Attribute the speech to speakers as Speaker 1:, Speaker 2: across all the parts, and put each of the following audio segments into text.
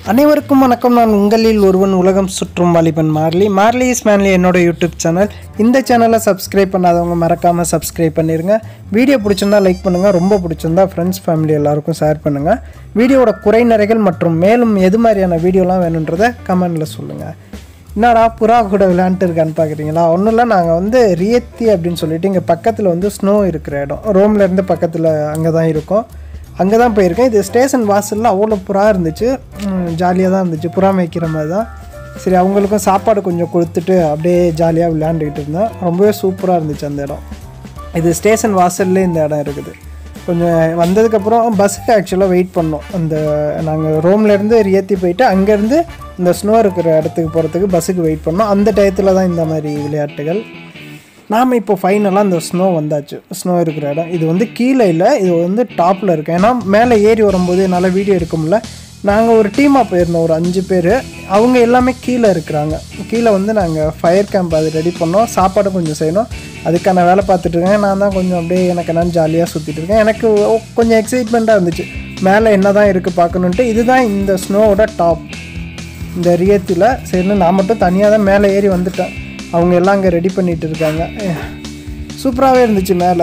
Speaker 1: அனைவருக்கும் வணக்கம் நான் உங்களில் ஒருவன் உலகம் சுற்றும் வாலிபன் மார்லி மார்லி இஸ் மேன்லி என்னோட யூடியூப் சேனல் இந்த சேனலை சப்ஸ்கிரைப் பண்ணாதவங்க மறக்காமல் சப்ஸ்கிரைப் பண்ணிடுங்க வீடியோ பிடிச்சிருந்தா லைக் பண்ணுங்கள் ரொம்ப பிடிச்சிருந்தா ஃப்ரெண்ட்ஸ் ஃபேமிலி எல்லாருக்கும் ஷேர் பண்ணுங்கள் வீடியோவோட குறை நிறைகள் மற்றும் மேலும் எது மாதிரியான வீடியோலாம் வேணுன்றதை கமெண்டில் சொல்லுங்கள் என்னடா புறா கூட விளையாண்டுட்டு இருக்கான்னு பார்க்குறீங்களா ஒன்றும் இல்லை நாங்கள் வந்து ரியத்தி அப்படின்னு சொல்லிட்டு இங்கே பக்கத்தில் வந்து ஸ்னோ இருக்கிற இடம் ரோம்ல இருந்து பக்கத்தில் அங்கே தான் இருக்கோம் அங்கே தான் போயிருக்கேன் இது ஸ்டேஷன் வாசலில் அவ்வளோ புறா இருந்துச்சு ஜாலியாக தான் இருந்துச்சு புறா மேய்க்கிற மாதிரி தான் சரி அவங்களுக்கும் சாப்பாடு கொஞ்சம் கொடுத்துட்டு அப்படியே ஜாலியாக விளையாண்டுக்கிட்டு இருந்தேன் ரொம்பவே சூப்பராக இருந்துச்சு அந்த இடம் இது ஸ்டேஷன் வாசல்லே இந்த இடம் இருக்குது கொஞ்சம் வந்ததுக்கப்புறம் பஸ்ஸுக்கு ஆக்சுவலாக வெயிட் பண்ணோம் அந்த நாங்கள் ரோம்லேருந்து ரியத்தி போயிட்டு அங்கேருந்து இந்த ஸ்னோ இருக்கிற இடத்துக்கு போகிறதுக்கு பஸ்ஸுக்கு வெயிட் பண்ணோம் அந்த டயத்தில் தான் இந்த மாதிரி விளையாட்டுகள் நாம் இப்போ ஃபைனலாக அந்த ஸ்னோ வந்தாச்சு ஸ்னோ இருக்கிற இடம் இது வந்து கீழே இல்லை இது வந்து டாப்பில் இருக்கு ஏன்னா மேலே ஏறி வரும்போது என்னால் வீடியோ எடுக்க முடியல நாங்கள் ஒரு டீமாக போயிருந்தோம் ஒரு அஞ்சு பேர் அவங்க எல்லாமே கீழே இருக்கிறாங்க கீழே வந்து நாங்கள் ஃபயர் கேம்ப் அது ரெடி பண்ணோம் சாப்பாடு கொஞ்சம் செய்யணும் அதுக்கான வேலை பார்த்துட்டு இருக்கேன் நான் தான் கொஞ்சம் அப்படியே எனக்கு நான் ஜாலியாக சுற்றிட்டு இருக்கேன் எனக்கு ஒ- கொஞ்சம் எக்ஸைட்மெண்ட்டாக இருந்துச்சு மேலே என்ன தான் இருக்குது பார்க்கணுன்ட்டு இதுதான் இந்த ஸ்னோவோட டாப் இந்த ரியத்தில் சரின்னு நான் மட்டும் தனியாக தான் மேலே ஏறி வந்துட்டேன் அவங்க எல்லாம் அங்கே ரெடி பண்ணிட்டு இருக்காங்க சூப்பராகவே இருந்துச்சு மேலே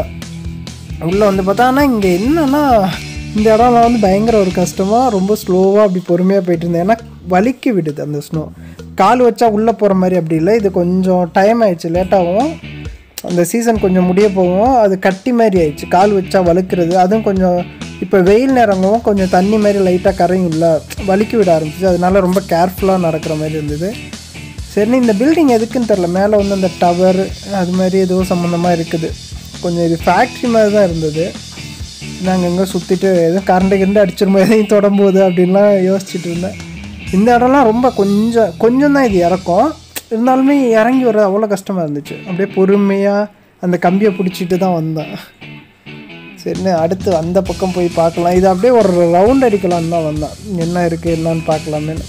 Speaker 1: உள்ளே வந்து பார்த்தா ஆனால் இங்கே என்னன்னா இந்த இடம்லாம் வந்து பயங்கர ஒரு கஷ்டமாக ரொம்ப ஸ்லோவாக அப்படி பொறுமையாக போயிட்டு இருந்தேன் ஏன்னா வலிக்கு விடுது அந்த ஸ்னோ கால் வச்சா உள்ளே போகிற மாதிரி அப்படி இல்லை இது கொஞ்சம் டைம் ஆயிடுச்சு லேட்டாகவும் அந்த சீசன் கொஞ்சம் முடிய போகும் அது கட்டி மாதிரி ஆயிடுச்சு கால் வச்சா வழுக்கிறது அதுவும் கொஞ்சம் இப்போ வெயில் நேரங்கவும் கொஞ்சம் தண்ணி மாதிரி லைட்டாக கரையும் இல்லை வலிக்கு விட ஆரம்பிச்சிச்சு அதனால ரொம்ப கேர்ஃபுல்லாக நடக்கிற மாதிரி இருந்தது சரி இந்த பில்டிங் எதுக்குன்னு தெரில மேலே வந்து அந்த டவர் அது மாதிரி ஏதோ சம்மந்தமாக இருக்குது கொஞ்சம் இது ஃபேக்ட்ரி மாதிரி தான் இருந்தது நாங்கள் எங்கே சுற்றிட்டு எதுவும் கரண்ட்டு கிரண்டு அடிச்சிருமோ எதையும் தொடம்போது அப்படின்லாம் யோசிச்சுட்டு இருந்தேன் இந்த இடம்லாம் ரொம்ப கொஞ்சம் கொஞ்சம் தான் இது இறக்கும் இருந்தாலுமே இறங்கி வர அவ்வளோ கஷ்டமாக இருந்துச்சு அப்படியே பொறுமையாக அந்த கம்பியை பிடிச்சிட்டு தான் வந்தேன் சரின்னு அடுத்து அந்த பக்கம் போய் பார்க்கலாம் இது அப்படியே ஒரு ரவுண்ட் அடிக்கலான்னு தான் வந்தேன் என்ன இருக்குது என்னன்னு பார்க்கலாமேன்னு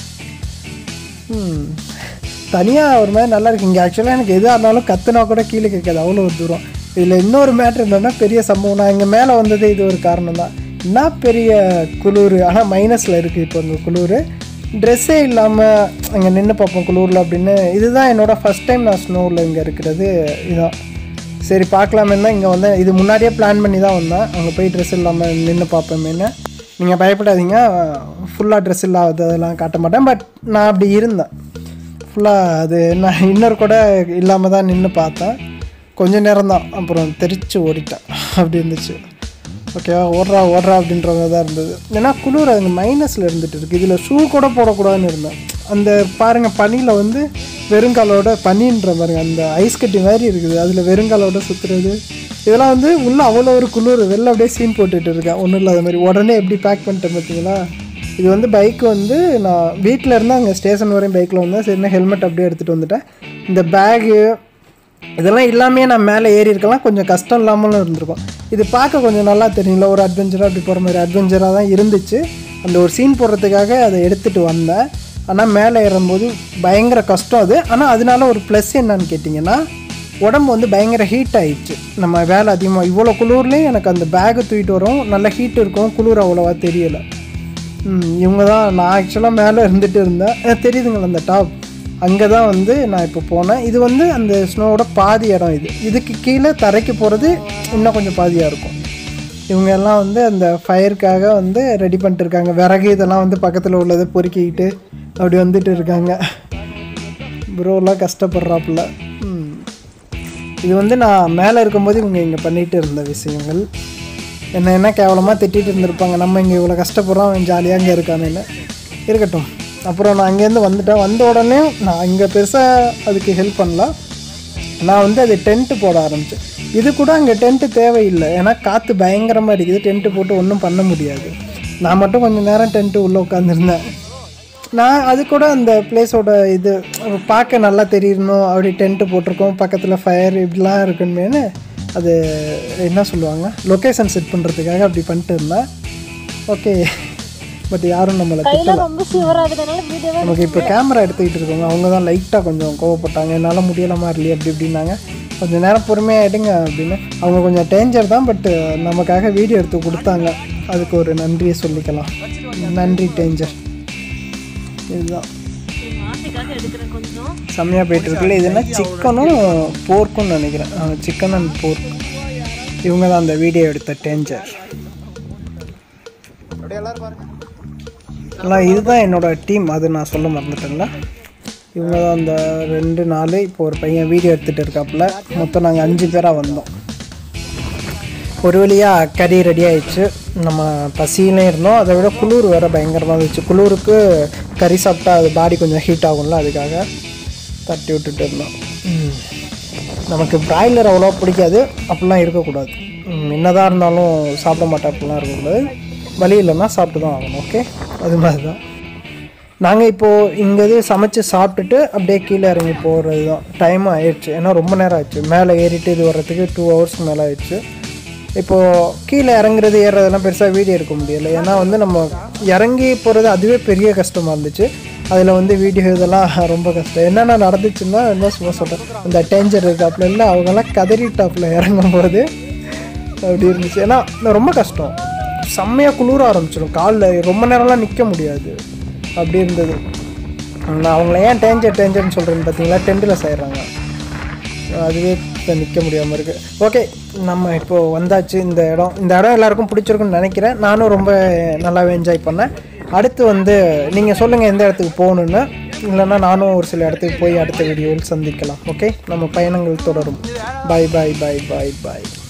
Speaker 1: ம் தனியாக ஒரு மாதிரி நல்லா இருக்கு இங்கே ஆக்சுவலாக எனக்கு எதாக இருந்தாலும் கத்துனா கூட கீழே கேட்காது அவ்வளோ ஒரு தூரம் இதில் இன்னொரு மேட்ரு என்னன்னா பெரிய சம்பவம் நான் இங்கே மேலே வந்ததே இது ஒரு காரணம் தான் என்ன பெரிய குளிர் ஆனால் மைனஸில் இருக்குது இப்போ இந்த குளிர் ட்ரெஸ்ஸே இல்லாமல் அங்கே நின்று பார்ப்போம் குளூரில் அப்படின்னு இதுதான் என்னோட ஃபஸ்ட் டைம் நான் ஸ்னோவில் இங்கே இருக்கிறது இதுதான் சரி பார்க்கலாமேன்னு தான் இங்கே வந்தேன் இது முன்னாடியே பிளான் பண்ணி தான் வந்தேன் அங்கே போய் ட்ரெஸ் இல்லாமல் நின்று பார்ப்போமேன்னு நீங்கள் பயப்படாதீங்க ஃபுல்லாக ட்ரெஸ் இல்லாததெல்லாம் காட்ட மாட்டேன் பட் நான் அப்படி இருந்தேன் ஃபுல்லாக அது நான் இன்னொரு கூட இல்லாமல் தான் நின்று பார்த்தேன் கொஞ்ச நேரம் தான் அப்புறம் தெரிச்சு ஓடிட்டேன் அப்படி இருந்துச்சு ஓகேவா ஓடுறா ஓடுறா அப்படின்ற மாதிரி தான் இருந்தது ஏன்னா குளிர் அங்கே மைனஸில் இருந்துட்டு இருக்கு இதில் ஷூ கூட போடக்கூடாதுன்னு இருந்தேன் அந்த பாருங்கள் பனியில் வந்து வெறுங்காலோட பனின்ற பாருங்க அந்த ஐஸ் கட்டி மாதிரி இருக்குது அதில் வெறுங்காலோட சுற்றுறது இதெல்லாம் வந்து உள்ளே அவ்வளோ ஒரு குளிர் வெளில அப்படியே சீன் போட்டுட்டு இருக்கேன் ஒன்றும் இல்லாத மாதிரி உடனே எப்படி பேக் பண்ணிட்டேன் பார்த்தீங்களா இது வந்து பைக் வந்து நான் வீட்டில் இருந்து அங்கே ஸ்டேஷன் வரையும் பைக்கில் வந்தேன் சரினா ஹெல்மெட் அப்படியே எடுத்துகிட்டு வந்துட்டேன் இந்த பேகு இதெல்லாம் இல்லாமே நான் மேலே ஏறி இருக்கலாம் கொஞ்சம் கஷ்டம் இல்லாமலும் இருந்திருக்கும் இது பார்க்க கொஞ்சம் நல்லா தெரியுங்களா ஒரு அட்வென்ச்சராக அப்படி போகிற மாதிரி அட்வென்ச்சராக தான் இருந்துச்சு அந்த ஒரு சீன் போடுறதுக்காக அதை எடுத்துகிட்டு வந்தேன் ஆனால் மேலே ஏறும்போது பயங்கர கஷ்டம் அது ஆனால் அதனால ஒரு ப்ளஸ் என்னன்னு கேட்டிங்கன்னா உடம்பு வந்து பயங்கர ஹீட் ஆயிடுச்சு நம்ம வேலை அதிகமாக இவ்வளோ குளிர்லேயும் எனக்கு அந்த பேக்கை தூக்கிட்டு வரும் நல்ல ஹீட் இருக்கும் குளிர் அவ்வளோவா தெரியலை ம், இவங்க தான் நான் ஆக்சுவலாக மேலே இருந்துட்டு இருந்தேன் அஹ் தெரியுதுங்களா அந்த டாப் அங்கே தான் வந்து நான் இப்போ போனேன் இது வந்து அந்த ஸ்னோவோட பாதி இடம் இது இதுக்கு கீழே தரைக்கு போகிறது இன்னும் கொஞ்சம் பாதியாக இருக்கும் இவங்க எல்லாம் வந்து அந்த ஃபயருக்காக வந்து ரெடி பண்ணிட்டு இருக்காங்க விறகு இதெல்லாம் வந்து பக்கத்தில் உள்ளதை பொறுக்கிக்கிட்டு அப்படி வந்துட்டு இருக்காங்க ப்ரோலாம் கஷ்டப்படுறாப்புல ம். இது வந்து நான் மேலே இருக்கும்போது இவங்க இங்கே பண்ணிட்டு இருந்த விஷயங்கள் என்ன என்ன கேவலமாக திட்டிட்டு இருந்திருப்பாங்க நம்ம இங்கே இவ்வளோ கஷ்டப்படுறோம் அவன் ஜாலியாக இங்கே இருக்கானுன்னு இருக்கட்டும் அப்புறம் நான் அங்கேருந்து வந்துட்டேன் வந்த உடனே நான் இங்கே பெருசாக அதுக்கு ஹெல்ப் பண்ணல நான் வந்து அது டென்ட்டு போட ஆரம்பித்தேன் இது கூட அங்கே டென்ட்டு தேவையில்லை ஏன்னா காற்று பயங்கரமாக இருக்குது டென்ட்டு போட்டு ஒன்றும் பண்ண முடியாது நான் மட்டும் கொஞ்சம் நேரம் டென்ட்டு உள்ளே உட்காந்துருந்தேன் நான் அது கூட அந்த பிளேஸோட இது பார்க்க நல்லா தெரியணும் அப்படி டென்ட்டு போட்டிருக்கோம் பக்கத்தில் ஃபயர் இப்படிலாம் இருக்குன்னு அது என்ன சொல்லுவாங்க லொக்கேஷன் செட் பண்ணுறதுக்காக அப்படி பண்ணிட்டு இருந்தேன் ஓகே பட் யாரும் நம்மளை திட்டல
Speaker 2: ரொம்ப சிவரா இருக்கிறதுனால வீடியோவே
Speaker 1: நமக்கு இப்போ கேமரா எடுத்துக்கிட்டு இருக்கோங்க அவங்க தான் லைட்டாக கொஞ்சம் கோவப்பட்டாங்க என்னால் முடியல மாதிரி அப்படி இப்படின்னாங்க கொஞ்சம் நேரம் பொறுமையாகிடுங்க அப்படின்னு அவங்க கொஞ்சம் டேஞ்சர் தான் பட் நமக்காக வீடியோ எடுத்து கொடுத்தாங்க அதுக்கு ஒரு நன்றியை சொல்லிக்கலாம் நன்றி டேஞ்சர் இதுதான்
Speaker 2: என் ஆசைக்காக எடுக்கிறேன் கொஞ்சம்
Speaker 1: செம்மையாக போயிட்டு இருக்குல்ல இது என்ன சிக்கனும் போர்க்கும் நினைக்கிறேன் சிக்கன் அண்ட் போர்க் இவங்க தான் அந்த வீடியோ எடுத்த டேஞ்சர் ஆனால் இதுதான் என்னோட டீம் அது நான் சொல்ல மறந்துட்டேன்ல இவங்க தான் அந்த ரெண்டு நாலு இப்போ ஒரு பையன் வீடியோ எடுத்துகிட்டு இருக்காப்புல மொத்தம் நாங்கள் அஞ்சு பேராக வந்தோம் ஒரு வழியாக கறி ரெடி ஆயிடுச்சு நம்ம பசியிலே இருந்தோம் அதை விட குளிர் வேறு பயங்கரமாக இருந்துச்சு குளிருக்கு கறி சாப்பிட்டா அது பாடி கொஞ்சம் ஹீட் ஆகும்ல அதுக்காக தட்டி விட்டுட்டு இருந்தோம் ம். நமக்கு பிராய்லர் அவ்வளோ பிடிக்காது அப்படிலாம் இருக்கக்கூடாது ம், என்னதான் இருந்தாலும் சாப்பிட மாட்டேன் அப்படிலாம் இருக்கக்கூடாது வழி இல்லைன்னா சாப்பிட்டு தான் ஆகணும் ஓகே அது மாதிரி தான் நாங்கள் இப்போது இங்கே இது சமைச்சு சாப்பிட்டுட்டு அப்படியே கீழே இறங்கி போகிறது தான் டைம் ஆயிடுச்சு ஏன்னா ரொம்ப நேரம் ஆயிடுச்சு மேலே ஏறிட்டு இது வர்றதுக்கு டூ ஹவர்ஸ்க்கு மேலே ஆயிடுச்சு இப்போது கீழே இறங்குறது ஏறுறதெல்லாம் பெருசாக வீடியோ எடுக்க முடியல ஏன்னா வந்து நம்ம இறங்கி போகிறது அதுவே பெரிய கஷ்டமாக இருந்துச்சு அதில் வந்து வீடியோ இதெல்லாம் ரொம்ப கஷ்டம் என்னென்ன நடந்துச்சுன்னா என்ன சும்மா சொல்கிறேன் இந்த டேஞ்சர் இருக்காப்புல இல்லை அவங்கெல்லாம் கதறிட்டாப்புல இறங்கும் போது அப்படி இருந்துச்சு ஏன்னா ரொம்ப கஷ்டம் செம்மையாக குளிர ஆரம்பிச்சிடும் காலில் ரொம்ப நேரம்லாம் நிற்க முடியாது அப்படி இருந்தது நான் அவங்கள ஏன் டேஞ்சர் டேஞ்சர்னு சொல்கிறேன்னு பார்த்தீங்களா டெண்டில் செய்கிறாங்க அதுவே இப்போ நிற்க முடியாமல் இருக்குது ஓகே நம்ம இப்போது வந்தாச்சு இந்த இடம் இந்த இடம் எல்லாருக்கும் பிடிச்சிருக்குன்னு நினைக்கிறேன் நானும் ரொம்ப நல்லாவே என்ஜாய் பண்ணேன் அடுத்து வந்து நீங்கள் சொல்லுங்கள் எந்த இடத்துக்கு போகணுன்னு இல்லைன்னா நானும் ஒரு சில இடத்துக்கு போய் அடுத்த வீடியோவில் சந்திக்கலாம் ஓகே நம்ம பயணங்கள் தொடரும் பாய் பாய் பாய் பாய் பாய்